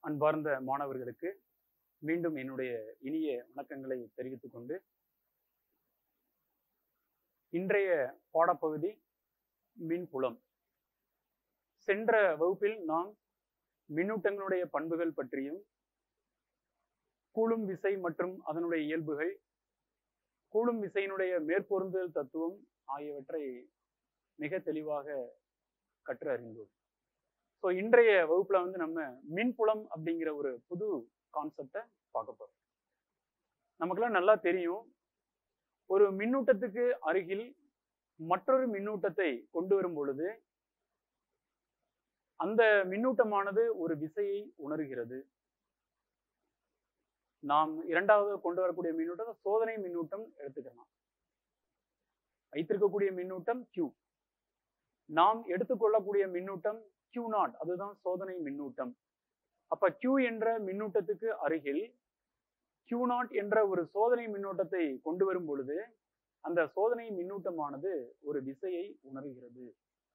அன்பார்ந்த மாணவர்களுக்கு மீண்டும் என்னுடைய இனிய வணக்கங்களை தெரிவித்துக் கொண்டு இன்றைய பாடப்பகுதி மின்புலம் சென்ற வகுப்பில் நாம் மின்னூட்டங்களுடைய பண்புகள் பற்றியும் கூலும் விசை மற்றும் அதனுடைய இயல்புகள் கூலும் விசையினுடைய மேற்பொருந்துதல் தத்துவம் ஆகியவற்றை மிக தெளிவாக கற்று அறிந்தோம் ஸோ இன்றைய வகுப்புல வந்து நம்ம மின்புலம் அப்படிங்கிற ஒரு புது கான்செப்டை பார்க்க போறோம் நமக்கெல்லாம் நல்லா தெரியும் ஒரு மின்னூட்டத்துக்கு அருகில் மற்றொரு மின்னூட்டத்தை கொண்டு வரும் பொழுது அந்த மின்னூட்டமானது ஒரு விசையை உணர்கிறது நாம் இரண்டாவது கொண்டு வரக்கூடிய மின்னூட்டத்தை சோதனை மின்னூட்டம் எடுத்துக்கலாம் வைத்திருக்கக்கூடிய மின்னூட்டம் Q நாம் எடுத்துக்கொள்ளக்கூடிய மின்னூட்டம் Q நாட் அதுதான் சோதனை மின்னூட்டம் அப்ப Q என்ற மின்னூட்டத்துக்கு அருகில் Q நாட் என்ற ஒரு சோதனை மின்னூட்டத்தை கொண்டு வரும் பொழுது அந்த சோதனை மின்னூட்டமானது ஒரு விசையை உணர்கிறது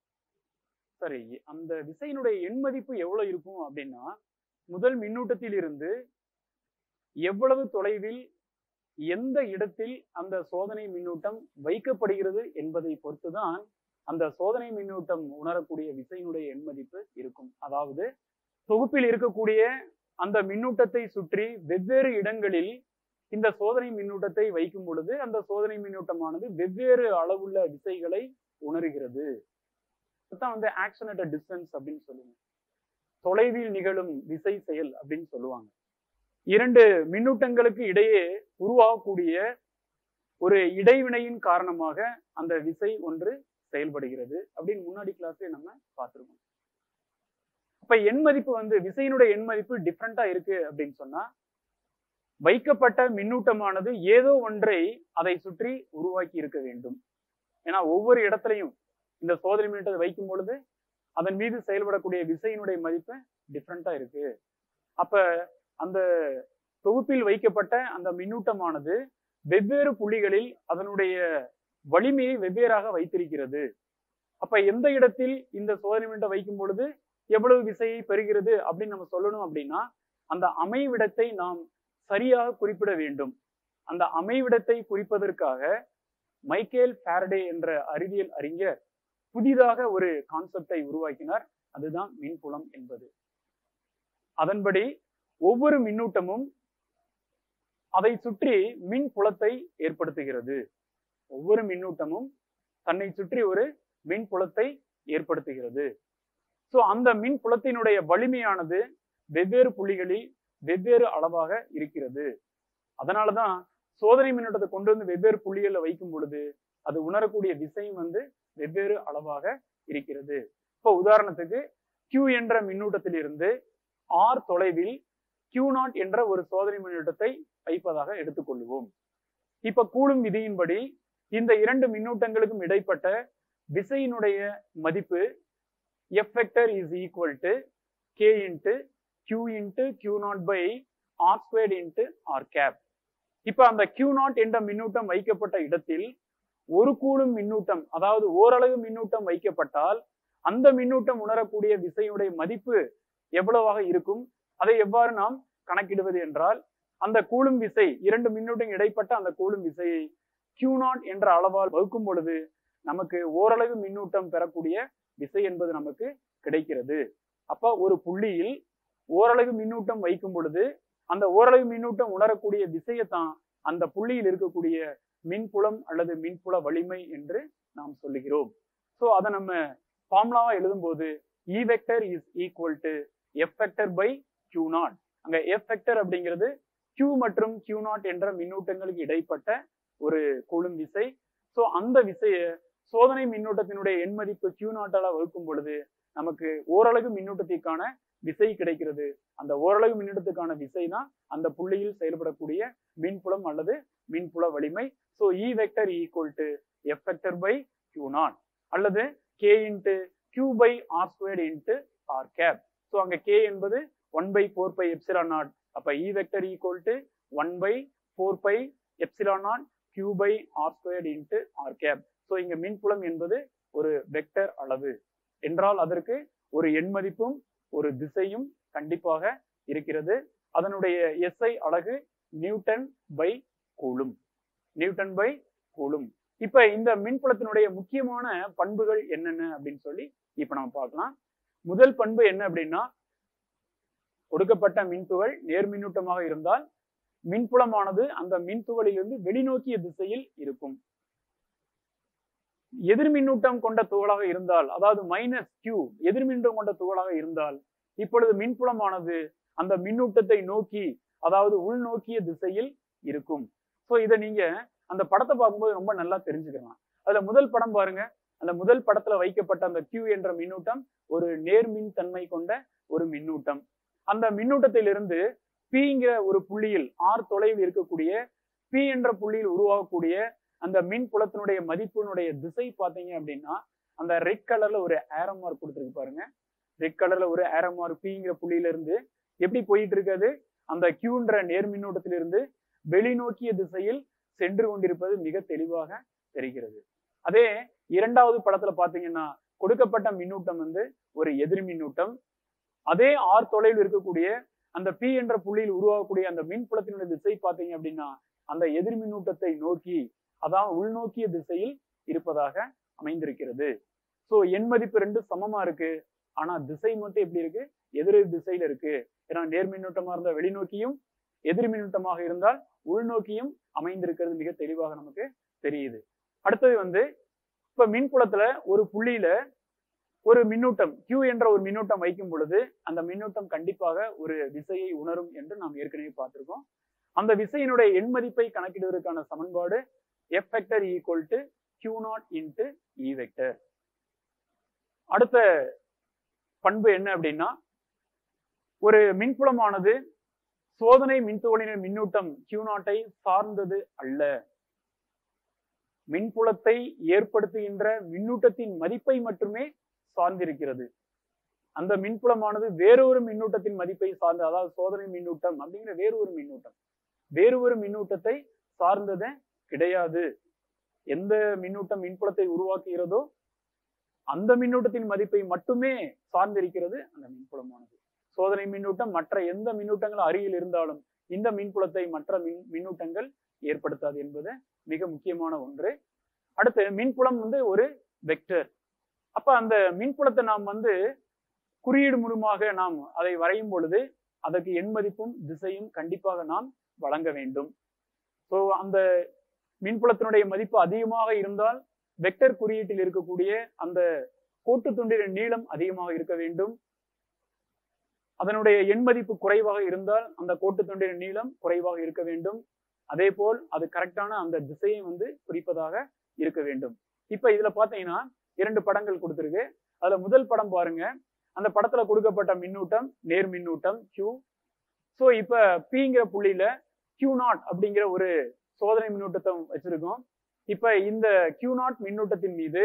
சரி அந்த விசையினுடைய எண் மதிப்பு எவ்வளவு இருக்கும் அப்படின்னா முதல் மின்னூட்டத்தில் இருந்து எவ்வளவு தொலைவில் எந்த இடத்தில் அந்த சோதனை மின்னூட்டம் வைக்கப்படுகிறது என்பதை பொறுத்துதான் அந்த சோதனை மின்னூட்டம் உணரக்கூடிய விசையினுடைய எண் மதிப்பு இருக்கும் அதாவது தொகுப்பில் இருக்கக்கூடிய அந்த மின்னூட்டத்தை சுற்றி வெவ்வேறு இடங்களில் இந்த சோதனை மின்னூட்டத்தை வைக்கும் பொழுது அந்த சோதனை மின்னூட்டமானது வெவ்வேறு அளவுள்ள விசைகளை உணர்கிறது தான் வந்து ஆக்ஷன் அட் டிஸ்டன்ஸ் அப்படின்னு சொல்லுவாங்க தொலைவில் நிகழும் விசை செயல் அப்படின்னு சொல்லுவாங்க இரண்டு மின்னூட்டங்களுக்கு இடையே உருவாகக்கூடிய ஒரு இடைவினையின் காரணமாக அந்த விசை ஒன்று செயல்படுகிறது அப்படின்னு முன்னாடி கிளாஸ்ல நம்ம பார்த்திருக்கோம் அப்ப எண் மதிப்பு வந்து விசையினுடைய எண் மதிப்பு டிஃப்ரெண்டா இருக்கு அப்படின்னு சொன்னா வைக்கப்பட்ட மின்னூட்டமானது ஏதோ ஒன்றை அதை சுற்றி உருவாக்கி இருக்க வேண்டும் ஏன்னா ஒவ்வொரு இடத்துலையும் இந்த சோதனை மின்னூட்டத்தை வைக்கும் பொழுது அதன் மீது செயல்படக்கூடிய விசையினுடைய மதிப்பு டிஃப்ரெண்டா இருக்கு அப்ப அந்த தொகுப்பில் வைக்கப்பட்ட அந்த மின்னூட்டமானது வெவ்வேறு புள்ளிகளில் அதனுடைய வலிமையை வெவ்வேறாக வைத்திருக்கிறது அப்ப எந்த இடத்தில் இந்த சோதனை மின்னூட்டம் வைக்கும் பொழுது எவ்வளவு விசையை பெறுகிறது அப்படின்னு நம்ம சொல்லணும் அப்படின்னா அந்த அமைவிடத்தை நாம் சரியாக குறிப்பிட வேண்டும் அந்த அமைவிடத்தை குறிப்பதற்காக மைக்கேல் பாரடே என்ற அறிவியல் அறிஞர் புதிதாக ஒரு கான்செப்டை உருவாக்கினார் அதுதான் மின்புலம் என்பது அதன்படி ஒவ்வொரு மின்னூட்டமும் அதை சுற்றி மின் புலத்தை ஏற்படுத்துகிறது ஒவ்வொரு மின்னூட்டமும் தன்னை சுற்றி ஒரு மின் புலத்தை ஏற்படுத்துகிறது சோ அந்த மின் புலத்தினுடைய வலிமையானது வெவ்வேறு புள்ளிகளில் வெவ்வேறு அளவாக இருக்கிறது அதனாலதான் சோதனை மின்னோட்டத்தை கொண்டு வந்து வெவ்வேறு புள்ளிகளில் வைக்கும் பொழுது அது உணரக்கூடிய விசையும் வந்து வெவ்வேறு அளவாக இருக்கிறது இப்போ உதாரணத்துக்கு Q என்ற மின்னூட்டத்தில் இருந்து ஆர் தொலைவில் Q நாட் என்ற ஒரு சோதனை மின்னூட்டத்தை வைப்பதாக எடுத்துக்கொள்வோம் இப்ப கூடும் விதியின்படி இந்த இரண்டு மின்னூட்டங்களுக்கும் இடைப்பட்ட விசையினுடைய மதிப்பு F vector is equal to K into Q into Q naught by R squared into R cap இப்ப அந்த கியூ நாட் என்ற மின்னூட்டம் வைக்கப்பட்ட இடத்தில் ஒரு கூடும் மின்னூட்டம் அதாவது ஓரளவு மின்னூட்டம் வைக்கப்பட்டால் அந்த மின்னூட்டம் உணரக்கூடிய விசையுடைய மதிப்பு எவ்வளவாக இருக்கும் அதை எவ்வாறு நாம் கணக்கிடுவது என்றால் அந்த கூலும் விசை இரண்டு மின்னூட்டம் இடைப்பட்ட அந்த கூலும் விசையை கியூ நாட் என்ற அளவால் வகுக்கும் பொழுது நமக்கு ஓரளவு மின்னூட்டம் பெறக்கூடிய விசை என்பது நமக்கு கிடைக்கிறது அப்ப ஒரு புள்ளியில் ஓரளவு மின்னூட்டம் வைக்கும் பொழுது அந்த ஓரளவு மின்னூட்டம் உணரக்கூடிய விசையத்தான் அந்த புள்ளியில் இருக்கக்கூடிய மின்புலம் அல்லது மின்புல வலிமை என்று நாம் சொல்லுகிறோம் ஸோ அதை நம்ம ஃபார்முலாவா எழுதும் போது E vector is equal to F vector by Q naught அங்க எஃப் வெக்டர் அப்படிங்கிறது கியூ மற்றும் கியூ நாட் என்ற மின்னூட்டங்களுக்கு இடைப்பட்ட ஒரு கூலும் விசை ஸோ அந்த விசையை சோதனை மின்னூட்டத்தினுடைய எண் மதிப்பு கியூ நாட்டால வகுக்கும் பொழுது நமக்கு ஓரளவு மின்னூட்டத்திற்கான விசை கிடைக்கிறது அந்த ஓரளவு மின்னூட்டத்துக்கான விசை தான் அந்த புள்ளியில் செயல்படக்கூடிய மின்புலம் அல்லது மின்புல வலிமை so E vector equal to F vector by Q naught அல்லது K into Q by R squared into R cap so அங்க கே என்பது one by four pi epsilon naught அப்ப E vector equal to one by four pi epsilon naught Q by R squared into R cap so இங்க மின்புலம் என்பது ஒரு vector அளவு என்றால் அதற்கு ஒரு எண் மதிப்பும் ஒரு திசையும் கண்டிப்பாக இருக்கிறது அதனுடைய எஸ்ஐ அலகு newton by coulomb newton by coulomb இப்ப இந்த மின்புலத்தினுடைய முக்கியமான பண்புகள் என்னென்ன அப்படின்னு சொல்லி இப்ப நம்ம பார்க்கலாம் முதல் பண்பு என்ன அப்படின்னா கொடுக்கப்பட்ட மின்துகள் நேர்மின்னூட்டமாக இருந்தால் மின்புலமானது அந்த மின்துகளிலிருந்து வெளிநோக்கிய திசையில் இருக்கும் எதிர்மின்னூட்டம் கொண்ட துகளாக இருந்தால் அதாவது மைனஸ் கியூ எதிர்மின்னூட்டம் கொண்ட துகளாக இருந்தால் இப்பொழுது மின்புலமானது அந்த மின்னூட்டத்தை நோக்கி அதாவது உள்நோக்கிய திசையில் இருக்கும் ஸோ இதை நீங்க அந்த படத்தை பார்க்கும்போது ரொம்ப நல்லா தெரிஞ்சுக்கலாம் அதுல முதல் படம் பாருங்க அந்த முதல் படத்துல வைக்கப்பட்ட அந்த கியூ என்ற மின்னூட்டம் ஒரு நேர்மின் தன்மை கொண்ட ஒரு மின்னூட்டம் அந்த மின்னூட்டத்திலிருந்து பிங்கிற ஒரு புள்ளியில் ஆர் தொலைவில் இருக்கக்கூடிய பி என்ற புள்ளியில் உருவாகக்கூடிய அந்த மின் புலத்தினுடைய மதிப்பினுடைய திசை பார்த்தீங்க அப்படின்னா அந்த ரெட் கலர்ல ஒரு ஏரோ மார்க் கொடுத்துருக்கு பாருங்க ரெட் கலர்ல ஒரு ஏரோ மார்க் பிங்கிற புள்ளியில இருந்து எப்படி போயிட்டு இருக்காது அந்த கியூன்ற நேர்மின்னூட்டத்திலிருந்து வெளிநோக்கிய திசையில் சென்று கொண்டிருப்பது மிக தெளிவாக தெரிகிறது அதே இரண்டாவது படத்துல பாத்தீங்கன்னா கொடுக்கப்பட்ட மின்னூட்டம் வந்து ஒரு எதிர் மின்னூட்டம் அதே ஆர் தொலைவில் இருக்கக்கூடிய அந்த பி என்ற புள்ளியில் உருவாகக்கூடிய அந்த மின்புலத்தினுடைய திசை பார்த்தீங்க அப்படின்னா அந்த எதிர் மின்னூட்டத்தை நோக்கி அதான் உள்நோக்கிய திசையில் இருப்பதாக அமைந்திருக்கிறது சோ எண் மதிப்பு ரெண்டு சமமா இருக்கு ஆனா திசை மட்டும் எப்படி இருக்கு எதிர் திசையில இருக்கு ஏன்னா நேர் மின்னூட்டமா இருந்தால் வெளிநோக்கியும் எதிர் மின்னூட்டமாக இருந்தால் உள்நோக்கியும் அமைந்திருக்கிறது மிக தெளிவாக நமக்கு தெரியுது அடுத்தது வந்து இப்ப மின்புலத்துல ஒரு புள்ளியில ஒரு மின்னூட்டம் Q என்ற ஒரு மின்னூட்டம் வைக்கும் பொழுது அந்த மின்னூட்டம் கண்டிப்பாக ஒரு விசையை உணரும் என்று நாம் ஏற்கனவே பார்த்திருக்கோம் அந்த விசையினுடைய எண் மதிப்பை கணக்கிடுவதற்கான சமன்பாடு F vector equal to Q naught into E vector அடுத்த பண்பு என்ன அப்படின்னா ஒரு மின்புலமானது சோதனை மின்துகளின் மின்னூட்டம் கியூ நாட்டை சார்ந்தது அல்ல மின்புலத்தை ஏற்படுத்துகின்ற மின்னூட்டத்தின் மதிப்பை மட்டுமே சார்ந்திருக்கிறது அந்த மின்புலமானது வேறொரு மின்னூட்டத்தின் மதிப்பை சார்ந்த அதாவது சோதனை மின்னூட்டம் அப்படிங்கிற வேறொரு மின்னூட்டம் வேறு ஒரு மின்னூட்டத்தை சார்ந்தது கிடையாது எந்த மின்னூட்டம் மின்புலத்தை உருவாக்குகிறதோ அந்த மின்னூட்டத்தின் மதிப்பை மட்டுமே சார்ந்திருக்கிறது அந்த மின்புலமானது சோதனை மின்னூட்டம் மற்ற எந்த மின்னூட்டங்கள் அருகில் இருந்தாலும் இந்த மின்புலத்தை மற்ற மின் மின்னூட்டங்கள் ஏற்படுத்தாது என்பது மிக முக்கியமான ஒன்று அடுத்து மின்புலம் வந்து ஒரு வெக்டர் அப்ப அந்த மின்புலத்தை நாம் வந்து குறியீடு மூலமாக நாம் அதை வரையும் பொழுது அதற்கு எண் மதிப்பும் திசையும் கண்டிப்பாக நாம் வழங்க வேண்டும் ஸோ அந்த மின்புலத்தினுடைய மதிப்பு அதிகமாக இருந்தால் வெக்டர் குறியீட்டில் இருக்கக்கூடிய அந்த கோட்டு துண்டின் நீளம் அதிகமாக இருக்க வேண்டும் அதனுடைய எண் மதிப்பு குறைவாக இருந்தால் அந்த கோட்டு துண்டின் நீளம் குறைவாக இருக்க வேண்டும் அதே போல் அது கரெக்டான அந்த திசையை வந்து குறிப்பதாக இருக்க வேண்டும் இப்ப இதுல பாத்தீங்கன்னா இரண்டு படங்கள் கொடுத்துருக்கு அதுல முதல் படம் பாருங்க அந்த படத்துல கொடுக்கப்பட்ட மின்னூட்டம் நேர் மின்னூட்டம் Q ஸோ இப்ப பிங்கிற புள்ளியில Q நாட் அப்படிங்கிற ஒரு சோதனை மின்னூட்டத்தை வச்சிருக்கோம் இப்ப இந்த Q நாட் மின்னூட்டத்தின் மீது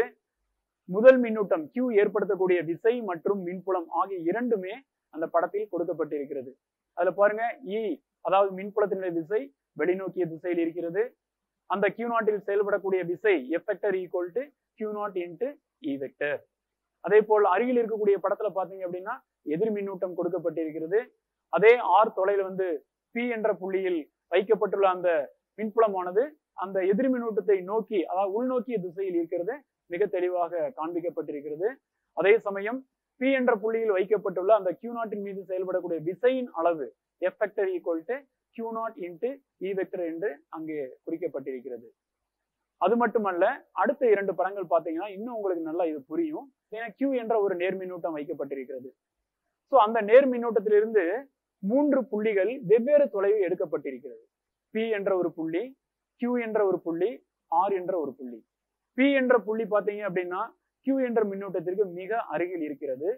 முதல் மின்னூட்டம் Q ஏற்படுத்தக்கூடிய விசை மற்றும் மின்புலம் ஆகிய இரண்டுமே அந்த படத்தில் கொடுக்கப்பட்டிருக்கிறது அதுல பாருங்க E அதாவது மின்புலத்தினுடைய திசை வெளிநோக்கிய திசையில் இருக்கிறது அந்த Q நாட்டில் செயல்படக்கூடிய விசை F vector equal to Q naught into E vector அதே போல் அருகில் இருக்கக்கூடிய படத்துல பாத்தீங்க அப்படின்னா எதிர் மின்னூட்டம் கொடுக்கப்பட்டிருக்கிறது அதே ஆர் தொலைவில் வந்து பி என்ற புள்ளியில் வைக்கப்பட்டுள்ள அந்த மின்புலமானது அந்த எதிர் மின்னூட்டத்தை நோக்கி அதாவது உள்நோக்கிய திசையில் இருக்கிறது மிக தெளிவாக காண்பிக்கப்பட்டிருக்கிறது அதே சமயம் பி என்ற புள்ளியில் வைக்கப்பட்டுள்ள அந்த கியூ நாட்டின் மீது செயல்படக்கூடிய விசையின் அளவு F vector equal to Q naught into E vector என்று அங்கே குறிக்கப்பட்டிருக்கிறது அது மட்டுமல்ல அடுத்த இரண்டு படங்கள் பார்த்தீங்கன்னா இன்னும் உங்களுக்கு நல்லா இது புரியும் ஏன்னா கியூ என்ற ஒரு நேர் மின்னூட்டம் வைக்கப்பட்டிருக்கிறது ஸோ அந்த நேர் மின்னூட்டத்திலிருந்து மூன்று புள்ளிகள் வெவ்வேறு தொலைவில் எடுக்கப்பட்டிருக்கிறது பி என்ற ஒரு புள்ளி கியூ என்ற ஒரு புள்ளி ஆர் என்ற ஒரு புள்ளி பி என்ற புள்ளி பார்த்தீங்க அப்படின்னா கியூ என்ற மின்னூட்டத்திற்கு மிக அருகில் இருக்கிறது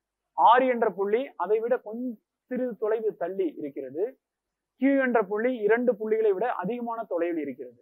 ஆர் என்ற புள்ளி அதை விட கொஞ்சம் சிறிது தொலைவு தள்ளி இருக்கிறது கியூ என்ற புள்ளி இரண்டு புள்ளிகளை விட அதிகமான தொலைவில் இருக்கிறது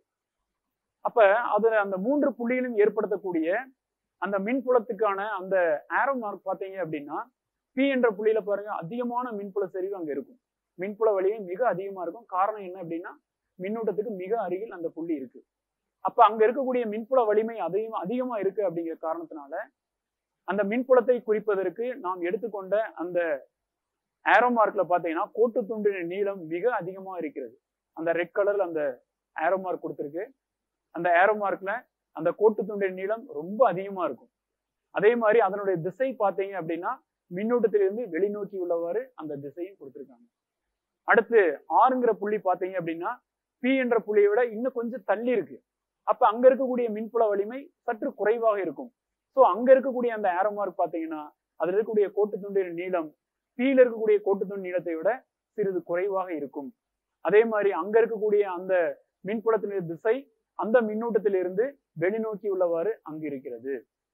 அப்ப அதுல அந்த மூன்று புள்ளிகளும் ஏற்படுத்தக்கூடிய அந்த மின்புலத்துக்கான அந்த ஆரோ மார்க் பார்த்தீங்க அப்படின்னா பி என்ற புள்ளியில பாருங்க அதிகமான மின்புல செறிவு அங்க இருக்கும் மின்புல வலிமை மிக அதிகமா இருக்கும் காரணம் என்ன அப்படின்னா மின்னூட்டத்துக்கு மிக அருகில் அந்த புள்ளி இருக்கு அப்ப அங்க இருக்கக்கூடிய மின்புல வலிமை அதிகமா அதிகமா இருக்கு அப்படிங்கிற காரணத்தினால அந்த மின்புலத்தை குறிப்பதற்கு நாம் எடுத்துக்கொண்ட அந்த ஏரோ மார்க்ல பாத்தீங்கன்னா கோட்டு துண்டின் நீளம் மிக அதிகமா இருக்கிறது அந்த ரெட் கலர்ல அந்த ஏரோ மார்க் கொடுத்துருக்கு அந்த ஏரோ மார்க்ல அந்த கோட்டு துண்டின் நீளம் ரொம்ப அதிகமா இருக்கும் அதே மாதிரி அதனுடைய திசை பார்த்தீங்க அப்படின்னா மின்னூட்டத்திலிருந்து வெளிநோக்கி உள்ளவாறு அந்த திசையும் கொடுத்துருக்காங்க அடுத்து ஆறுங்கிற புள்ளி பார்த்தீங்க அப்படின்னா பி என்ற புள்ளியை விட இன்னும் கொஞ்சம் தள்ளி இருக்கு அப்ப அங்க இருக்கக்கூடிய மின்புல வலிமை சற்று குறைவாக இருக்கும் ஸோ அங்க இருக்கக்கூடிய அந்த ஏரோ மார்க் பார்த்தீங்கன்னா அதுல இருக்கக்கூடிய கோட்டு துண்டின் நீளம் பீல இருக்கக்கூடிய கோட்டு துண்டு நீளத்தை விட சிறிது குறைவாக இருக்கும் அதே மாதிரி அங்க இருக்கக்கூடிய அந்த மின்புலத்தினுடைய திசை அந்த மின்னூட்டத்திலிருந்து வெளிநோக்கி உள்ளவாறு அங்கு இருக்கிறது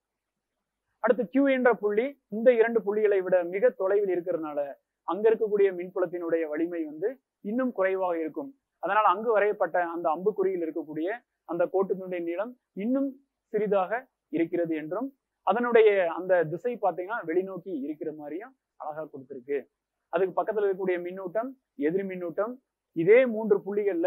அடுத்து Q என்ற புள்ளி இந்த இரண்டு புள்ளிகளை விட மிக தொலைவில் இருக்கிறதுனால அங்க இருக்கக்கூடிய மின்புலத்தினுடைய வலிமை வந்து இன்னும் குறைவாக இருக்கும் அதனால் அங்கு வரையப்பட்ட அந்த அம்புக்குறியில் இருக்கக்கூடிய அந்த கோட்டு துண்டின் நீளம் இன்னும் சிறிதாக இருக்கிறது என்றும் அதனுடைய அந்த திசை பார்த்தீங்கன்னா வெளிநோக்கி இருக்கிற மாதிரியும் அழகா கொடுத்திருக்கு அதுக்கு பக்கத்துல இருக்கக்கூடிய மின்னூட்டம் எதிர் மின்னூட்டம் இதே மூன்று புள்ளிகள்ல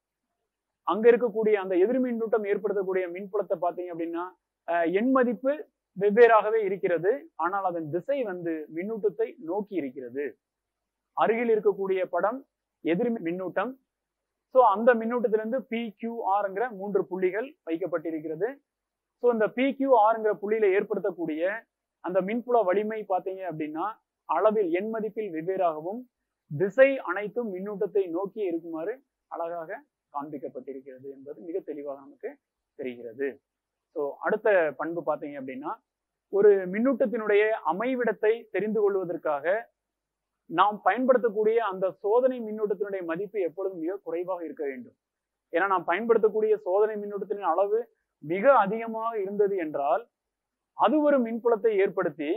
அங்க இருக்கக்கூடிய அந்த எதிர் மின்னூட்டம் ஏற்படுத்தக்கூடிய மின்புலத்தை பார்த்தீங்க அப்படின்னா அஹ், எண் மதிப்பு வெவ்வேறாகவே இருக்கிறது ஆனால் அதன் திசை வந்து மின்னூட்டத்தை நோக்கி இருக்கிறது அருகில் இருக்கக்கூடிய படம் எதிர் மின்னூட்டம் ஸோ அந்த மின்னூட்டத்திலிருந்து பி கியூ ஆர்ங்கிற மூன்று புள்ளிகள் வைக்கப்பட்டிருக்கிறது ஸோ இந்த பி கியூ ஆர்ங்கிற புள்ளியில ஏற்படுத்தக்கூடிய அந்த மின்புல வலிமை பார்த்தீங்க அப்படின்னா அளவில் எண் மதிப்பில் வெவ்வேறாகவும் திசை அனைத்தும் மின்னூட்டத்தை நோக்கி இருக்குமாறு அழகாக காண்பிக்கப்பட்டிருக்கிறது என்பது மிக தெளிவாக நமக்கு தெரிகிறது ஸோ அடுத்த பண்பு பார்த்தீங்க அப்படின்னா ஒரு மின்னூட்டத்தினுடைய அமைவிடத்தை தெரிந்து கொள்வதற்காக நாம் பயன்படுத்தக்கூடிய அந்த சோதனை மின்னூட்டத்தினுடைய மதிப்பு எப்பொழுதும் மிக குறைவாக இருக்க வேண்டும் ஏன்னா நாம் பயன்படுத்தக்கூடிய சோதனை மின்னூட்டத்தின் அளவு மிக அதிகமாக இருந்தது என்றால் அது ஒரு மின்புலத்தை ஏற்படுத்தி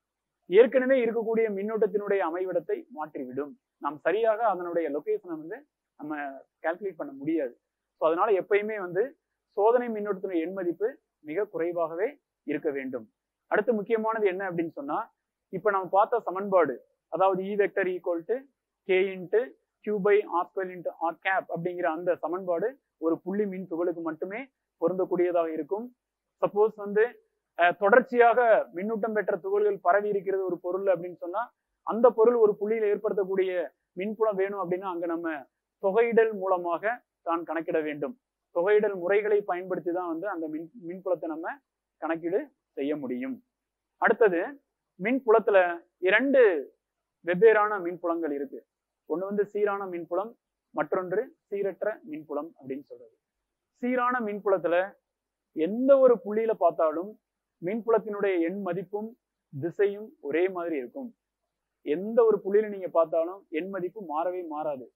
ஏற்கனவே இருக்கக்கூடிய மின்னூட்டத்தினுடைய அமைவிடத்தை மாற்றிவிடும் நாம் சரியாக அதனுடைய லொகேஷனை வந்து நம்ம கால்குலேட் பண்ண முடியாது ஸோ அதனால எப்பயுமே வந்து சோதனை மின்னோட்டத்தினுடைய எண் மதிப்பு மிக குறைவாகவே இருக்க வேண்டும் அடுத்து முக்கியமானது என்ன அப்படின்னு சொன்னா இப்ப நம்ம பார்த்த சமன்பாடு அதாவது E vector equal to K into Q by R square into R cap அப்படிங்கிற அந்த சமன்பாடு ஒரு புள்ளி மின் துகளுக்கு மட்டுமே பொருந்தக்கூடியதாக இருக்கும் சப்போஸ் வந்து அஹ், தொடர்ச்சியாக மின்னூட்டம் பெற்ற துகள்கள் பரவி இருக்கிறது ஒரு பொருள் அப்படின்னு சொன்னா அந்த பொருள் ஒரு புள்ளியில் ஏற்படுத்தக்கூடிய மின்புலம் வேணும் அப்படின்னா அங்க நம்ம தொகையிடல் மூலமாக தான் கணக்கிட வேண்டும் தொகையிடல் முறைகளை பயன்படுத்தி தான் வந்து அந்த மின் மின்புலத்தை நம்ம கணக்கீடு செய்ய முடியும் அடுத்தது மின்புலத்துல இரண்டு வெவ்வேறான மின்புலங்கள் இருக்கு ஒண்ணு வந்து சீரான மின்புலம் மற்றொன்று சீரற்ற மின்புலம் அப்படின்னு சொல்றது சீரான மின்புலத்துல எந்த ஒரு புள்ளியில பார்த்தாலும் மின்புலத்தினுடைய எண் மதிப்பும் திசையும் ஒரே மாதிரி இருக்கும் எந்த ஒரு புள்ளியில நீங்க பார்த்தாலும் எண் மதிப்பு மாறவே மாறாது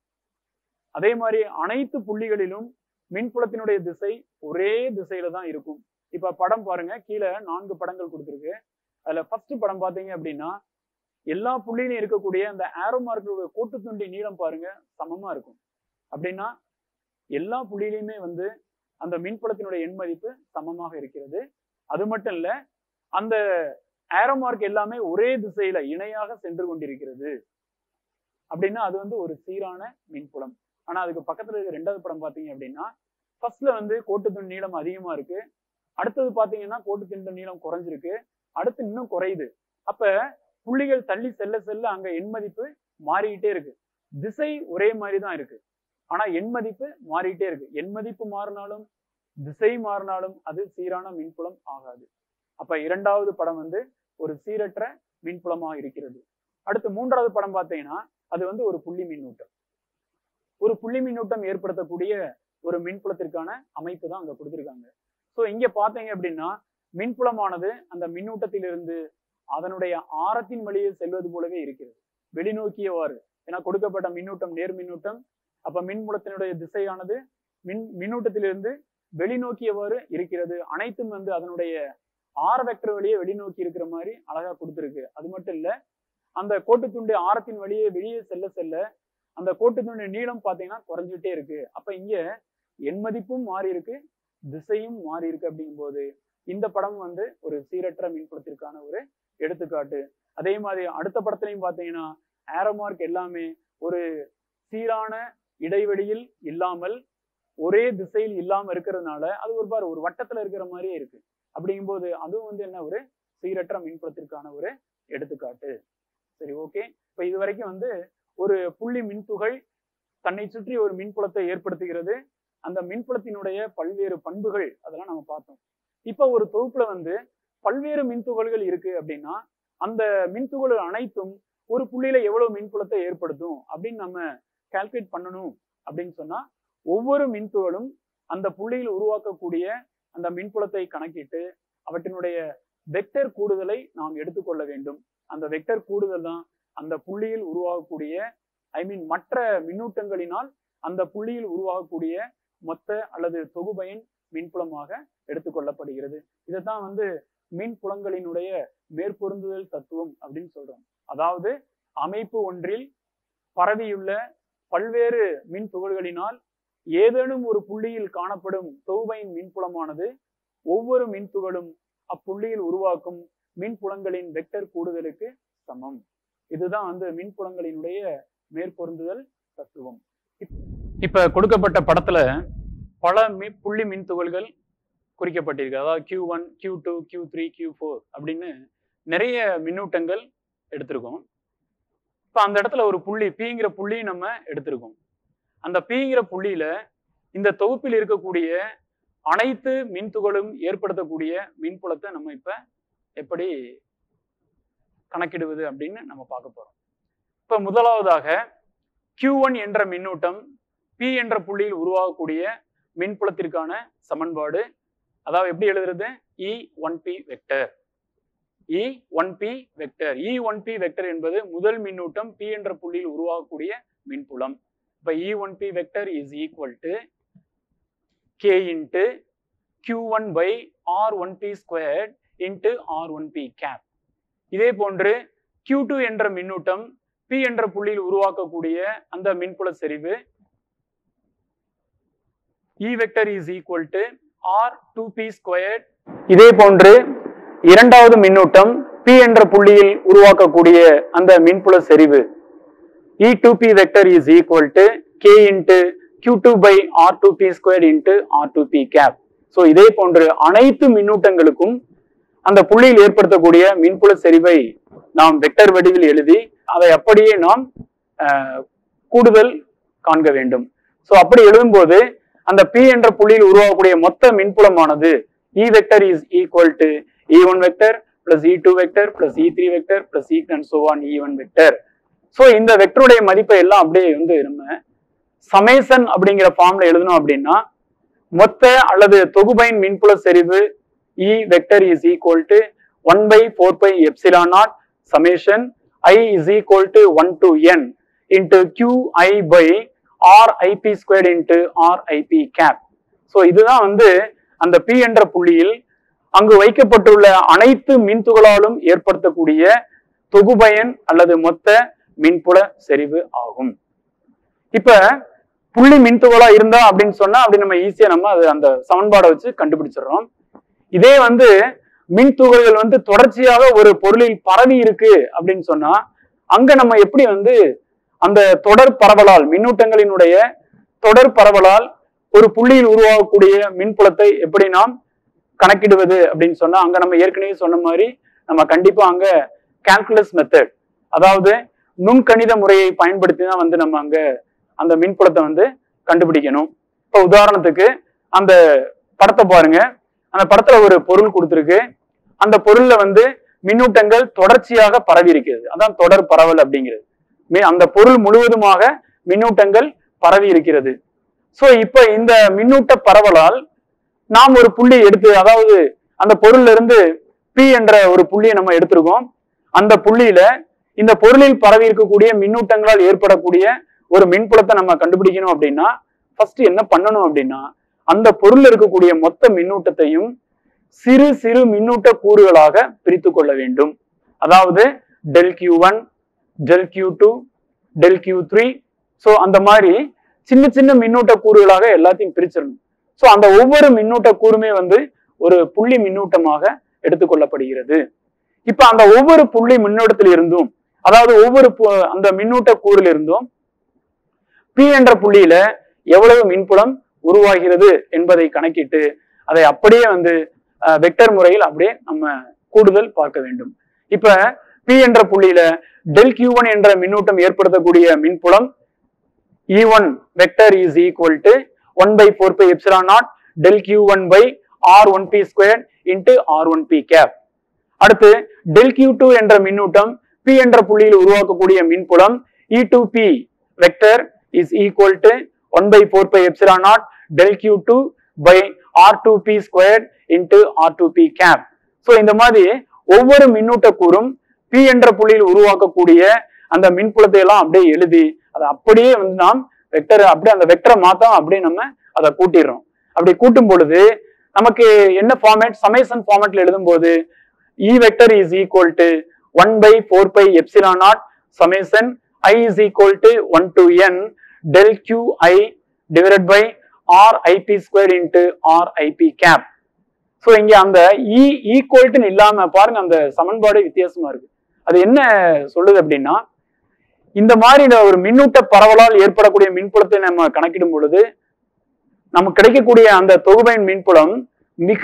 அதே மாதிரி அனைத்து புள்ளிகளிலும் மின்புலத்தினுடைய திசை ஒரே திசையில தான் இருக்கும் இப்ப படம் பாருங்க கீழே நான்கு படங்கள் கொடுத்துருக்கு அதுல ஃபர்ஸ்ட் படம் பாத்தீங்க அப்படின்னா எல்லா புள்ளியிலும் இருக்கக்கூடிய அந்த ஆரோ மார்க்கோட கோட்டு துண்டி நீளம் பாருங்க சமமா இருக்கும் அப்படின்னா எல்லா புள்ளியிலுமே வந்து அந்த மின்புலத்தினுடைய எண் மதிப்பு சமமாக இருக்கிறது அது மட்டும் இல்ல அந்த ஆரோ மார்க் எல்லாமே ஒரே திசையில இணையாக சென்று கொண்டிருக்கிறது அப்படின்னா அது வந்து ஒரு சீரான மின்புலம் ஆனா அதுக்கு பக்கத்துல இருக்க ரெண்டாவது படம் பாத்தீங்க அப்படின்னா ஃபர்ஸ்ட்ல வந்து கோட்டுத்துண் நீளம் அதிகமா இருக்கு அடுத்தது பாத்தீங்கன்னா கோட்டுத்தின் நீளம் குறைஞ்சிருக்கு அடுத்து இன்னும் குறையுது அப்ப புள்ளிகள் தள்ளி செல்ல செல்ல அங்க எண் மதிப்பு மாறிக்கிட்டே இருக்கு திசை ஒரே மாதிரி தான் இருக்கு ஆனா எண் மதிப்பு மாறிக்கிட்டே இருக்கு எண் மதிப்பு மாறினாலும் திசை மாறினாலும் அது சீரான மின்புலம் ஆகாது அப்ப இரண்டாவது படம் வந்து ஒரு சீரற்ற மின்புலமாக இருக்கிறது அடுத்து மூன்றாவது படம் பார்த்தீங்கன்னா அது வந்து ஒரு புள்ளி மின்னூட்டம் ஒரு புள்ளி மின்னூட்டம் ஏற்படுத்தக்கூடிய ஒரு மின்புலத்திற்கான அமைப்பு தான் அங்க கொடுத்திருக்காங்க ஸோ இங்க பாத்தீங்க அப்படின்னா மின்புலமானது அந்த மின்னூட்டத்திலிருந்து அதனுடைய ஆரத்தின் வழியே செல்வது போலவே இருக்கிறது வெளிநோக்கியவாறு ஏன்னா கொடுக்கப்பட்ட மின்னூட்டம் நேர் மின்னூட்டம் அப்ப மின்புலத்தினுடைய திசையானது மின் மின்னூட்டத்திலிருந்து வெளிநோக்கியவாறு இருக்கிறது அனைத்தும் வந்து அதனுடைய ஆர வெக்டர் வழியே வெளிநோக்கி இருக்கிற மாதிரி அழகா கொடுத்திருக்கு அது மட்டும் இல்ல அந்த கோட்டுத்துண்டு ஆரத்தின் வழியே வெளியே செல்ல செல்ல அந்த கோட்டுத்துண்டு நீளம் பாத்தீங்கன்னா குறைஞ்சிட்டே இருக்கு அப்ப இங்க எண் மதிப்பும் மாறி இருக்கு திசையும் மாறி இருக்கு அப்படிங்கும்போது இந்த படம் வந்து ஒரு சீரற்ற மின்புலத்திற்கான ஒரு எடுத்துக்காட்டு அதே மாதிரி அடுத்த படத்துலையும் பாத்தீங்கன்னா ஏரோமார்க் எல்லாமே ஒரு சீரான இடைவெளியில் இல்லாமல் ஒரே திசையில் இல்லாம இருக்கிறதுனால அது ஒரு பாரு ஒரு வட்டத்துல இருக்கிற மாதிரியே இருக்கு அப்படிங்கும்போது அதுவும் வந்து என்ன ஒரு சீரற்ற மின்புலத்திற்கான ஒரு எடுத்துக்காட்டு சரி ஓகே இப்ப இது வரைக்கும் வந்து ஒரு புள்ளி மின்துகள் தன்னை சுற்றி ஒரு மின்புலத்தை ஏற்படுத்துகிறது அந்த மின்புலத்தினுடைய பல்வேறு பண்புகள் அதெல்லாம் நம்ம பார்த்தோம் இப்ப ஒரு தொகுப்புல வந்து பல்வேறு மின்துகள்கள் இருக்கு அப்படின்னா அந்த மின்துகள்கள் அனைத்தும் ஒரு புள்ளியில எவ்வளவு மின்புலத்தை ஏற்படுத்தும் அப்படின்னு நம்ம கால்குலேட் பண்ணணும் அப்படின்னு சொன்னா ஒவ்வொரு மின்துகளும் அந்த புள்ளியில் உருவாக்கக்கூடிய அந்த மின்புலத்தை கணக்கிட்டு அவற்றினுடைய வெக்டர் கூடுதலை நாம் எடுத்துக்கொள்ள வேண்டும் அந்த வெக்டர் கூடுதல் தான் அந்த புள்ளியில் உருவாகக்கூடிய ஐ மீன் மற்ற மின்னூட்டங்களினால் அந்த புள்ளியில் உருவாகக்கூடிய மொத்த அல்லது தொகுபயன் மின்புலமாக எடுத்துக்கொள்ளப்படுகிறது இதைத்தான் வந்து மின்புலங்களினுடைய மேற்பொருந்துதல் தத்துவம் அப்படின்னு சொல்றோம் அதாவது அமைப்பு ஒன்றில் பரவியுள்ள பல்வேறு மின் துகள்களினால் ஏதேனும் ஒரு புள்ளியில் காணப்படும் தொகுபையின் மின்புலமானது ஒவ்வொரு மின்துகளும் அப்புள்ளியில் உருவாக்கும் மின்புலங்களின் வெக்டர் கூடுதலுக்கு சமம் இதுதான் வந்து மின்புலங்களினுடைய மேற்பொருந்துதல் தத்துவம் இப்ப கொடுக்கப்பட்ட படத்துல பல மி புள்ளி மின் துகள்கள் குறிக்கப்பட்டிருக்கு அதாவது Q one Q two Q three Q four அப்படின்னு நிறைய மின்னூட்டங்கள் எடுத்திருக்கோம் இப்போ அந்த இடத்துல ஒரு புள்ளி பிங்கிற புள்ளி நம்ம எடுத்திருக்கோம் அந்த பிங்கிற புள்ளியில இந்த தொகுப்பில் இருக்கக்கூடிய அனைத்து மின்துகளும் ஏற்படுத்தக்கூடிய மின்புலத்தை நம்ம இப்ப எப்படி கணக்கிடுவது அப்படின்னு நம்ம பார்க்க போறோம் இப்ப முதலாவதாக Q1 ஒன் என்ற மின்னூட்டம் P என்ற புள்ளியில் உருவாகக்கூடிய மின்புலத்திற்கான சமன்பாடு அதாவது எப்படி எழுதுறது E one P vector E one P vector E one P vector என்பது முதல் மின்னூட்டம் P என்ற புள்ளியில் உருவாகக்கூடிய மின்புலம் இப்ப E one P vector is equal to K into Q one by R one P squared into R one P cap இதே போன்று Q2 டூ என்ற மின்னூட்டம் P என்ற புள்ளியில் உருவாக்கக்கூடிய அந்த மின்புல செறிவு E vector is equal to R two P squared இதே போன்று இரண்டாவது மின்னூட்டம் P என்ற புள்ளியில் உருவாக்கக்கூடிய அந்த மின்புல செறிவு E two P vector is equal to K into Q two by R two P square into R two P cap so இதே போன்று அனைத்து மின்னூட்டங்களுக்கும் அந்த புள்ளியில் ஏற்படுத்தக்கூடிய மின்புல செறிவை நாம் வெக்டர் வடிவில் எழுதி அதை அப்படியே நாம் அஹ், கூடுதல் காண்க வேண்டும் ஸோ அப்படி எழுதும்போது அந்த P என்ற புள்ளியில் உருவாகக்கூடிய மொத்த மின்புலமானது E vector is equal to E one vector plus E two vector plus E three vector plus E and so on E one vector so இந்த வெக்டருடைய மதிப்பை எல்லாம் அப்படியே வந்து நம்ம சமேசன் அப்படிங்கிற ஃபார்ம்ல எழுதணும் அப்படின்னா மொத்த அல்லது தொகுபையின் மின்புல செறிவு E vector is equal to one by four pi epsilon naught summation I is equal to one to N into Q I by R IP square into R IP cap so இதுதான் வந்து அந்த B என்ற புள்ளியில் அங்கு வைக்கப்பட்டுள்ள அனைத்து மின்துகளாலும் ஏற்படுத்தக்கூடிய தொகுபயன் அல்லது மொத்த மின்புல செறிவு ஆகும் இப்ப புள்ளி மின்துகளா இருந்தா அப்படின்னு சொன்னா அப்படி நம்ம ஈஸியா நம்ம அது அந்த சமன்பாடை வச்சு கண்டுபிடிச்சிடுறோம் இதே வந்து மின்துகள்கள் வந்து தொடர்ச்சியாக ஒரு பொருளில் பரவி இருக்கு அப்படின்னு சொன்னா அங்க நம்ம எப்படி வந்து அந்த தொடர் பரவலால் மின்னூட்டங்களினுடைய தொடர் பரவலால் ஒரு புள்ளியில் உருவாகக்கூடிய மின்புலத்தை எப்படி நாம் கணக்கிடுவது அப்படின்னு சொன்னா அங்க நம்ம ஏற்கனவே சொன்ன மாதிரி நம்ம கண்டிப்பா அங்க கால்குலஸ் மெத்தட் அதாவது நுண்கணித முறையை பயன்படுத்தி தான் வந்து நம்ம அங்க அந்த மின்புலத்தை வந்து கண்டுபிடிக்கணும் இப்போ உதாரணத்துக்கு அந்த படத்தை பாருங்க அந்த படத்துல ஒரு பொருள் கொடுத்துருக்கு அந்த பொருள்ல வந்து மின்னூட்டங்கள் தொடர்ச்சியாக பரவி இருக்கிறது அதான் தொடர் பரவல் அப்படிங்கிறது மி- அந்த பொருள் முழுவதுமாக மின்னூட்டங்கள் பரவி இருக்கிறது சோ இப்ப இந்த மின்னூட்ட பரவலால் நாம் ஒரு புள்ளி எடுத்து அதாவது அந்த பொருள்ல இருந்து P என்ற ஒரு புள்ளியை நம்ம எடுத்திருக்கோம் அந்த புள்ளியில இந்த பொருளில் பரவி இருக்கக்கூடிய மின்னூட்டங்களால் ஏற்படக்கூடிய ஒரு மின்புலத்தை நம்ம கண்டுபிடிக்கணும் அப்படின்னா ஃபர்ஸ்ட் என்ன பண்ணணும் அப்படின்னா அந்த பொருள்ல இருக்கக்கூடிய மொத்த மின்னூட்டத்தையும் சிறு சிறு மின்னூட்ட கூறுகளாக பிரித்து கொள்ள வேண்டும் அதாவது del Q one del Q two del Q three so அந்த மாதிரி சின்ன சின்ன மின்னூட்ட கூறுகளாக எல்லாத்தையும் பிரிச்சிடணும் ஸோ அந்த ஒவ்வொரு மின்னூட்ட கூறுமே வந்து ஒரு புள்ளி மின்னூட்டமாக எடுத்துக்கொள்ளப்படுகிறது இப்ப அந்த ஒவ்வொரு புள்ளி மின்னோட்டத்தில் இருந்தும் அதாவது ஒவ்வொரு பு- அந்த மின்னூட்ட கூறில் இருந்தும் P என்ற புள்ளியில எவ்வளவு மின்புலம் உருவாகிறது என்பதை கணக்கிட்டு அதை அப்படியே வந்து வெக்டர் முறையில் அப்படியே நம்ம கூடுதல் பார்க்க வேண்டும் இப்ப பி என்ற புள்ளியில டெல் கியூ ஒன் என்ற மின்னூட்டம் ஏற்படுத்தக்கூடிய மின்புலம் E one vector is equal to one by four pi epsilon naught del Q one by R one P square into R one P cap அடுத்து டெல் கியூ டூ என்ற மின்னூட்டம் P என்ற புள்ளியில் உருவாக்கக்கூடிய மின்புலம் E two P vector is equal to one by four pi epsilon naught del Q two by R two P square into R two P cap so இந்த மாதிரி ஒவ்வொரு மின்னூட்ட கூறும் பி என்ற புள்ளியில் உருவாக்கக்கூடிய அந்த மின்புலத்தை எல்லாம் அப்படியே எழுதி அதை அப்படியே வந்து நாம் வெக்டர் அப்படியே அந்த வெக்டரை மாத்தம் அப்படியே நம்ம அதை கூட்டிடுறோம் அப்படி கூட்டும் பொழுது நமக்கு என்ன ஃபார்மேட் சமேசன் ஃபார்மேட்ல எழுதும் போது E vector is equal to one by four pi epsilon naught summation I is equal to one to N del Q I divided by R IP square into R IP cap so இங்க அந்த இ ஈக்குவல்ட்டுன்னு இல்லாம பாருங்க அந்த சமன்பாடு வித்தியாசமா இருக்கு அது என்ன சொல்லுது அப்படின்னா இந்த மாதிரி இந்த ஒரு மின்னூட்ட பரவலால் ஏற்படக்கூடிய மின்புலத்தை நம்ம கணக்கிடும் பொழுது நமக்கு கிடைக்கக்கூடிய அந்த தொகுபயன் மின்புலம் மிக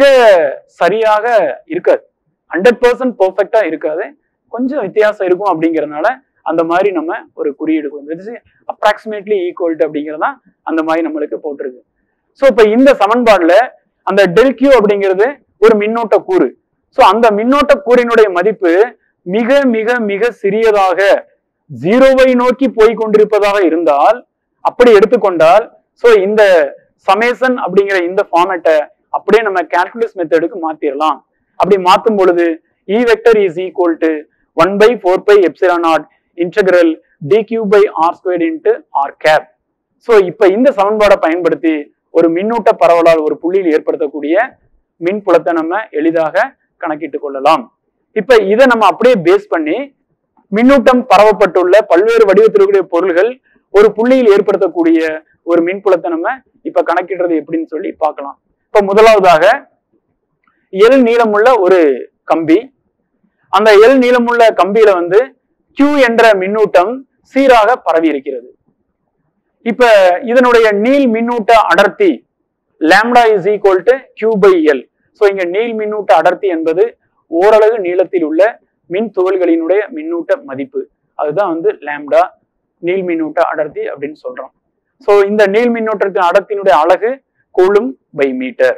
சரியாக இருக்காது ஹண்ட்ரட் பர்சன்ட் பெர்ஃபெக்டா இருக்காது கொஞ்சம் வித்தியாசம் இருக்கும் அப்படிங்கறதுனால அந்த மாதிரி நம்ம ஒரு குறியீடு வந்து அப்ராக்சிமேட்லி ஈக்குவல் அப்படிங்கிறதா அந்த மாதிரி நம்மளுக்கு போட்டிருக்கு ஸோ இப்போ இந்த சமன்பாடுல அந்த டெல் கியூ அப்படிங்கிறது ஒரு மின்னோட்ட கூறு ஸோ அந்த மின்னோட்ட கூறினுடைய மதிப்பு மிக மிக மிக சிறியதாக ஜீரோவை நோக்கி போய் கொண்டிருப்பதாக இருந்தால் அப்படி எடுத்துக்கொண்டால் ஸோ இந்த சமேசன் அப்படிங்கிற இந்த ஃபார்மேட்டை அப்படியே நம்ம கால்குலஸ் மெத்தடுக்கு மாத்திரலாம் அப்படி மாத்தும் பொழுது E vector is equal to one by four pi epsilon naught integral D Q by R square into R cap so இப்போ இந்த சமன்பாடை பயன்படுத்தி ஒரு மின்னூட்ட பரவலால் ஒரு புள்ளியில் ஏற்படுத்தக்கூடிய மின்புலத்தை நம்ம எளிதாக கணக்கிட்டுக் கொள்ளலாம் இப்ப இதை நம்ம அப்படியே பேஸ் பண்ணி மின்னூட்டம் பரவப்பட்டுள்ள பல்வேறு வடிவத்தில் இருக்கக்கூடிய பொருள்கள் ஒரு புள்ளியில் ஏற்படுத்தக்கூடிய ஒரு மின்புலத்தை நம்ம இப்ப கணக்கிடுறது எப்படின்னு சொல்லி பார்க்கலாம் இப்ப முதலாவதாக எல் நீளமுள்ள ஒரு கம்பி அந்த எல் நீளமுள்ள கம்பியில வந்து Q என்ற மின்னூட்டம் சீராக பரவி இருக்கிறது இப்ப இதனுடைய நீள் மின்னூட்ட அடர்த்தி lambda is equal to Q by L so இங்க நீள் மின்னூட்ட அடர்த்தி என்பது ஓரளவு நீளத்தில் உள்ள மின் துகள்களினுடைய மின்னூட்ட மதிப்பு அதுதான் வந்து லாம்டா நீள் மின்னூட்ட அடர்த்தி அப்படின்னு சொல்றோம் ஸோ இந்த நீள் மின்னூட்டத்தின் அடர்த்தியினுடைய அலகு கூலும் பை மீட்டர்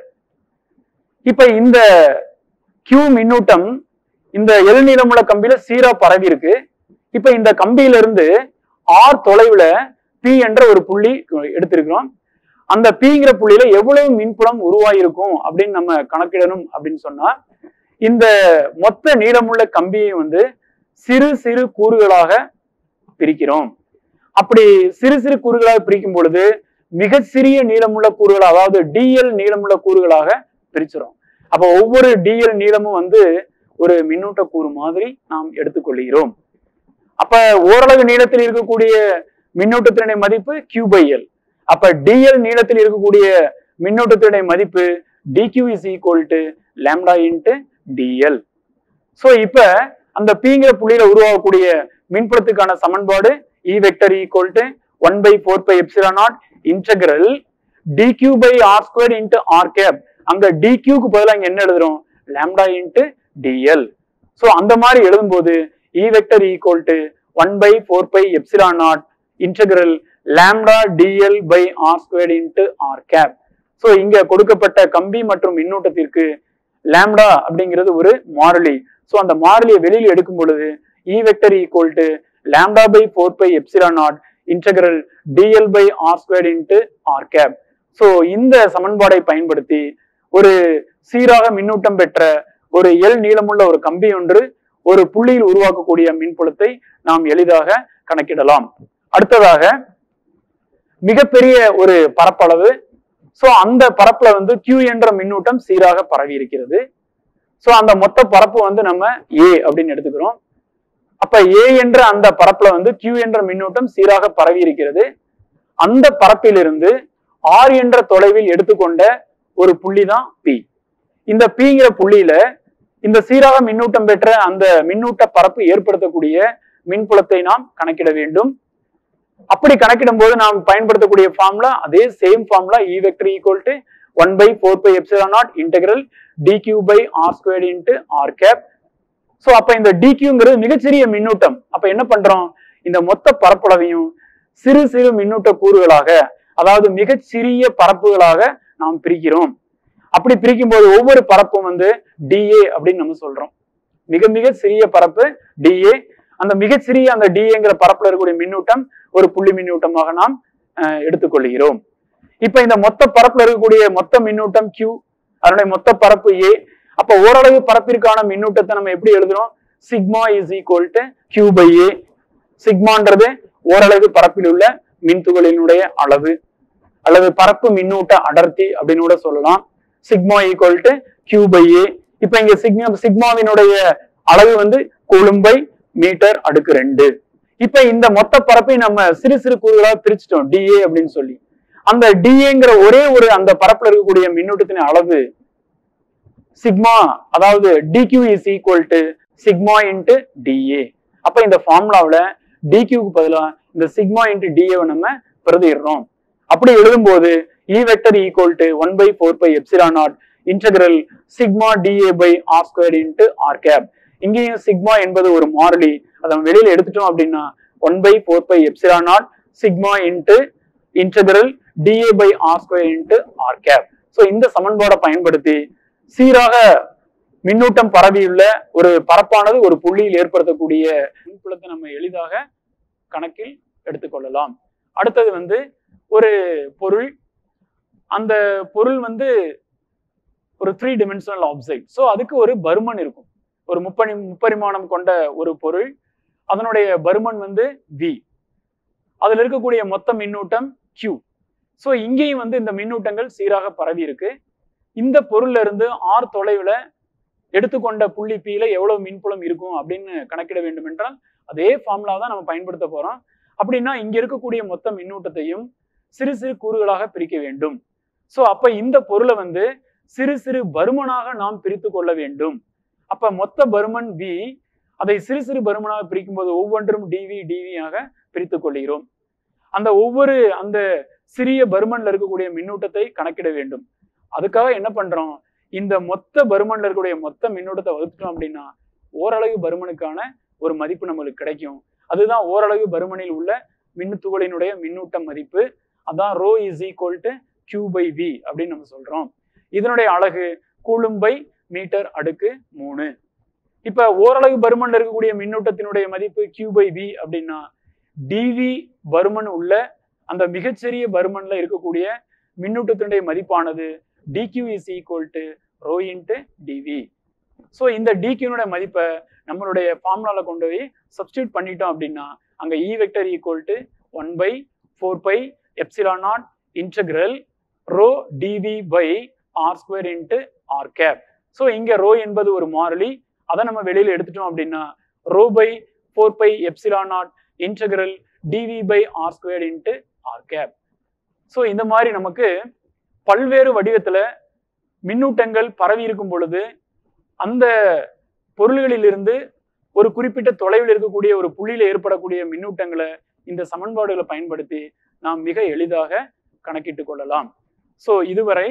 இப்ப இந்த கியூ மின்னூட்டம் இந்த எல் நீளமுள்ள கம்பியில சீரா பரவி இருக்கு இப்ப இந்த கம்பியில இருந்து ஆர் தொலைவுல பி என்ற ஒரு புள்ளி எடுத்திருக்கிறோம் அந்த பிங்கிற புள்ளியில எவ்வளவு மின்புலம் உருவாயிருக்கும் அப்படின்னு நம்ம கணக்கிடணும் அப்படின்னு சொன்னா இந்த மொத்த நீளமுள்ள கம்பியை வந்து சிறு சிறு கூறுகளாக பிரிக்கிறோம் அப்படி சிறு சிறு கூறுகளாக பிரிக்கும் பொழுது மிக சிறிய நீளமுள்ள கூறுகள் அதாவது டிஎல் நீளமுள்ள கூறுகளாக பிரிச்சிரும் அப்ப ஒவ்வொரு டிஎல் நீளமும் வந்து ஒரு மின்னூட்ட கூறு மாதிரி நாம் எடுத்துக்கொள்கிறோம் அப்ப ஓரளவு நீளத்தில் இருக்கக்கூடிய மின்னூட்டத்தினுடைய மதிப்பு கியூ பை எல் அப்ப டிஎல் நீளத்தில் இருக்கக்கூடிய மின்னோட்டத்தினுடைய மதிப்பு DQ is equal to lambda into DL so இப்ப அந்த பிங்கிற புள்ளியில உருவாகக்கூடிய மின்புலத்துக்கான சமன்பாடு E vector equal to one by four pi epsilon naught integral DQ by R square into R cap அங்க டிக்யூக்கு பதிலாக இங்க என்ன எழுதுறோம் லேம்டா இன்ட்டு டிஎல் ஸோ அந்த மாதிரி எழுதும்போது E vector equal to one by four pi epsilon naught integral lambda DL by R square into R cap so இங்க கொடுக்கப்பட்ட கம்பி மற்றும் மின்னூட்டத்திற்கு லாம்டா அப்படிங்கிறது ஒரு மாறிலி ஸோ அந்த மாறிலியை வெளியில் எடுக்கும் பொழுது E vector equal to lambda by four pi epsilon naught integral DL by R square into R cap so இந்த சமன்பாடை பயன்படுத்தி ஒரு சீராக மின்னூட்டம் பெற்ற ஒரு எல் நீளமுள்ள ஒரு கம்பி ஒன்று ஒரு புள்ளியில் உருவாக்கக்கூடிய மின்புலத்தை நாம் எளிதாக கணக்கிடலாம் அடுத்ததாக மிகப்பெரிய ஒரு பரப்பளவு சோ அந்த பரப்புல வந்து Q என்ற மின்னூட்டம் சீராக பரவி இருக்கிறது சோ அந்த மொத்த பரப்பு வந்து நம்ம A அப்படின்னு எடுத்துக்கிறோம் அப்ப A என்ற அந்த பரப்புல வந்து Q என்ற மின்னூட்டம் சீராக பரவி இருக்கிறது அந்த பரப்பிலிருந்து R என்ற தொலைவில் எடுத்துக்கொண்ட ஒரு புள்ளி தான் P இந்த Pங்கிற புள்ளியில இந்த சீராக மின்னூட்டம் பெற்ற அந்த மின்னூட்ட பரப்பு ஏற்படுத்தக்கூடிய மின்புலத்தை நாம் கணக்கிட வேண்டும் அப்படி கணக்கிடும் போது நாம் பயன்படுத்தக்கூடிய ஃபார்முலா அதே same formula E vector equal to one by four pi epsilon naught integral D Q by R square into R cap so அப்ப இந்த டிக்யூங்கிறது மிகச்சிறிய மின்னூட்டம் அப்ப என்ன பண்றோம் இந்த மொத்த பரப்பளவையும் சிறு சிறு மின்னூட்ட கூறுகளாக அதாவது மிகச்சிறிய பரப்புகளாக நாம் பிரிக்கிறோம் அப்படி பிரிக்கும் போது ஒவ்வொரு பரப்பும் வந்து டிஏ அப்படின்னு நம்ம சொல்றோம் மிக மிக சிறிய பரப்பு டிஏ அந்த மிகச்சிறிய அந்த டிஏங்கிற பரப்புல இருக்கக்கூடிய மின்னூட்டம் ஒரு புள்ளி மின்னூட்டமாக நாம் அஹ், எடுத்துக்கொள்கிறோம் இப்ப இந்த மொத்த பரப்புல இருக்கக்கூடிய மொத்த மின்னூட்டம் Q அதனுடைய மொத்த பரப்பு ஏ அப்ப ஓரளவு பரப்பிற்கான மின்னூட்டத்தை நம்ம எப்படி எழுதுறோம் sigma is equal to Q by A சிக்மான்றது ஓரளவு பரப்பில் உள்ள மின்துகளினுடைய அளவு அல்லது பரப்பு மின்னூட்ட அடர்த்தி அப்படின்னு கூட சொல்லலாம் sigma equal to Q by A இப்ப இங்க சிக்மா சிக்மாவினுடைய அளவு வந்து கூலும்பை மீட்டர் அடுக்கு ரெண்டு இப்ப இந்த மொத்த பரப்பை நம்ம சிறு சிறு கூறுகளா பிரிச்சுட்டோம் டிஏ அப்படின்னு சொல்லி அந்த டிஏங்கிற ஒரே ஒரு அந்த பரப்புல இருக்கக்கூடிய மின்னூட்டத்தின் அளவு சிக்மா அதாவது DQ is equal to sigma into DA அப்ப இந்த ஃபார்முலாவில் டிக்யூக்கு பதிலா இந்த சிக்மா இன்ட்டு டிஏவை நம்ம பிரதிடுறோம் அப்படி எழுதும்போது E vector equal to one by four pi epsilon naught integral sigma DA by R square into R cap இங்கேயும் சிக்மா என்பது ஒரு மாறிலி அதை நம்ம வெளியில எடுத்துட்டோம் அப்படின்னா one by four pi epsilon naught sigma into integral DA by R square into R cap so இந்த சமன்பாடை பயன்படுத்தி சீராக மின்னூட்டம் பரவியுள்ள ஒரு பரப்பானது ஒரு புள்ளியில் ஏற்படுத்தக்கூடிய மின்புலத்தை நம்ம எளிதாக கணக்கில் எடுத்துக்கொள்ளலாம் அடுத்தது வந்து ஒரு பொருள் அந்த பொருள் வந்து ஒரு த்ரீ டிமென்ஷனல் ஆப்ஜெக்ட் ஸோ அதுக்கு ஒரு பருமன் இருக்கும் ஒரு முப்பரி முப்பரிமாணம் கொண்ட ஒரு பொருள் அதனுடைய பருமன் வந்து வி அதுல இருக்கக்கூடிய மொத்த மின்னூட்டம் Q ஸோ இங்கேயும் வந்து இந்த மின்னூட்டங்கள் சீராக பரவி இருக்கு இந்த பொருள்ல இருந்து ஆர் தொலைவுல எடுத்துக்கொண்ட புள்ளி P ல எவ்வளவு மின்புலம் இருக்கும் அப்படின்னு கணக்கிட வேண்டும் என்றால் அதே ஃபார்முலா தான் நம்ம பயன்படுத்த போறோம் அப்படின்னா இங்க இருக்கக்கூடிய மொத்த மின்னூட்டத்தையும் சிறு சிறு கூறுகளாக பிரிக்க வேண்டும் ஸோ அப்ப இந்த பொருளை வந்து சிறு சிறு பருமனாக நாம் பிரித்து கொள்ள வேண்டும் அப்ப மொத்த பருமன் V அதை சிறு சிறு பருமனாக பிரிக்கும் போது ஒவ்வொன்றும் டிவி டிவியாக பிரித்துக் கொள்கிறோம் அந்த ஒவ்வொரு அந்த சிறிய பருமன்ல இருக்கக்கூடிய மின்னூட்டத்தை கணக்கிட வேண்டும் அதுக்காக என்ன பண்றோம் இந்த மொத்த பருமன்ல இருக்கக்கூடிய மொத்த மின்னூட்டத்தை வகுத்துட்டோம் அப்படின்னா ஓரளவு பருமனுக்கான ஒரு மதிப்பு நம்மளுக்கு கிடைக்கும் அதுதான் ஓரளவு பருமனில் உள்ள மின்னுத்துகளினுடைய மின்னூட்ட மதிப்பு அதான் rho is equal to Q by V அப்படின்னு நம்ம சொல்றோம் இதனுடைய அழகு கூலும் பை மீட்டர் அடுக்கு மூணு இப்ப ஓரளவு பருமன்ல இருக்கக்கூடிய மின்னூட்டத்தினுடைய மதிப்பு கியூ பை வி அப்படின்னா டிவி பருமன் உள்ள அந்த மிகச்சிறிய பருமன்ல இருக்கக்கூடிய மின்னூட்டத்தினுடைய மதிப்பானது DQ is equal to rho into DV so இந்த டிக்யூனுடைய மதிப்பை நம்மளுடைய ஃபார்முலால கொண்டு போய் சப்ஸ்டியூட் பண்ணிட்டோம் அப்படின்னா அங்க E vector equal to one by four pi epsilon naught integral rho DV by R square into R cap so இங்க ரோ என்பது ஒரு மாறிலி அதை நம்ம வெளியில எடுத்துட்டோம் அப்படின்னா rho by four pi epsilon naught integral DV by R square into R cap so இந்த மாதிரி நமக்கு பல்வேறு வடிவத்துல மின்னூட்டங்கள் பரவி இருக்கும் பொழுது அந்த பொருள்களிலிருந்து ஒரு குறிப்பிட்ட தொலைவில் இருக்கக்கூடிய ஒரு புள்ளியில ஏற்படக்கூடிய மின்னூட்டங்களை இந்த சமன்பாடுகளை பயன்படுத்தி நாம் மிக எளிதாக கணக்கிட்டுக் கொள்ளலாம் ஸோ இதுவரை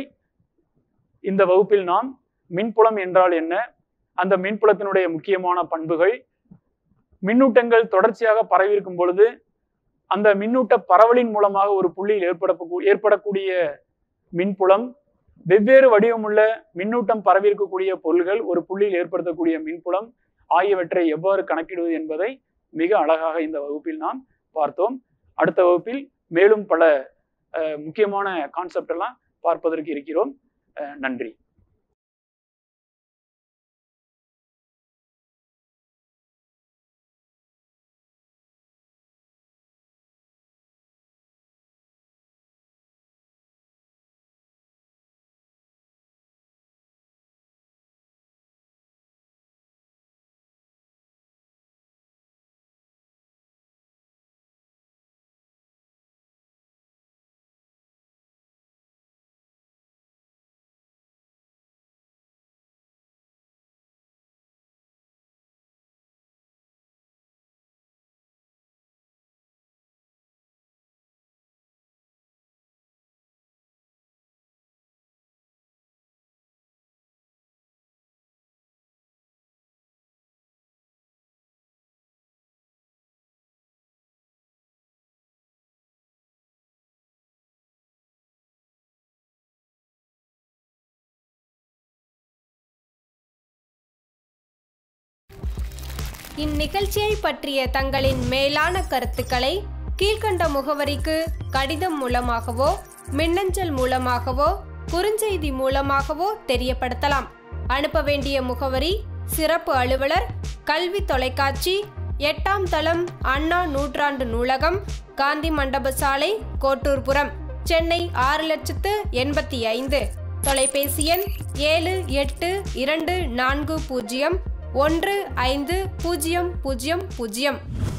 இந்த வகுப்பில் நாம் மின்புலம் என்றால் என்ன அந்த மின்புலத்தினுடைய முக்கியமான பண்புகள் மின்னூட்டங்கள் தொடர்ச்சியாக பரவி இருக்கும் பொழுது அந்த மின்னூட்ட பரவலின் மூலமாக ஒரு புள்ளியில் ஏற்பட ஏற்படக்கூடிய மின்புலம் வெவ்வேறு வடிவமுள்ள மின்னூட்டம் பரவி இருக்கக்கூடிய பொருள்கள் ஒரு புள்ளியில் ஏற்படுத்தக்கூடிய மின்புலம் ஆகியவற்றை எவ்வாறு கணக்கிடுவது என்பதை மிக அழகாக இந்த வகுப்பில் நாம் பார்த்தோம் அடுத்த வகுப்பில் மேலும் பல அஹ், முக்கியமான கான்செப்ட் எல்லாம் பார்ப்பதற்கு இருக்கிறோம் அஹ், நன்றி இந்நிகழ்ச்சியை பற்றிய தங்களின் மேலான கருத்துக்களை கீழ்கண்ட முகவரிக்கு கடிதம் மூலமாகவோ மின்னஞ்சல் மூலமாகவோ குறுஞ்செய்தி மூலமாகவோ தெரியப்படுத்தலாம் அனுப்ப வேண்டிய முகவரி சிறப்பு அலுவலர் கல்வி தொலைக்காட்சி எட்டாம் தளம் அண்ணா நூற்றாண்டு நூலகம் காந்தி மண்டப சாலை கோட்டூர்புரம் சென்னை ஆறு லட்சத்து எண்பத்தி ஐந்து தொலைபேசி எண் ஏழு எட்டு இரண்டு நான்கு பூஜ்ஜியம் ஒன்று ஐந்து பூஜ்ஜியம் பூஜ்ஜியம் பூஜ்ஜியம்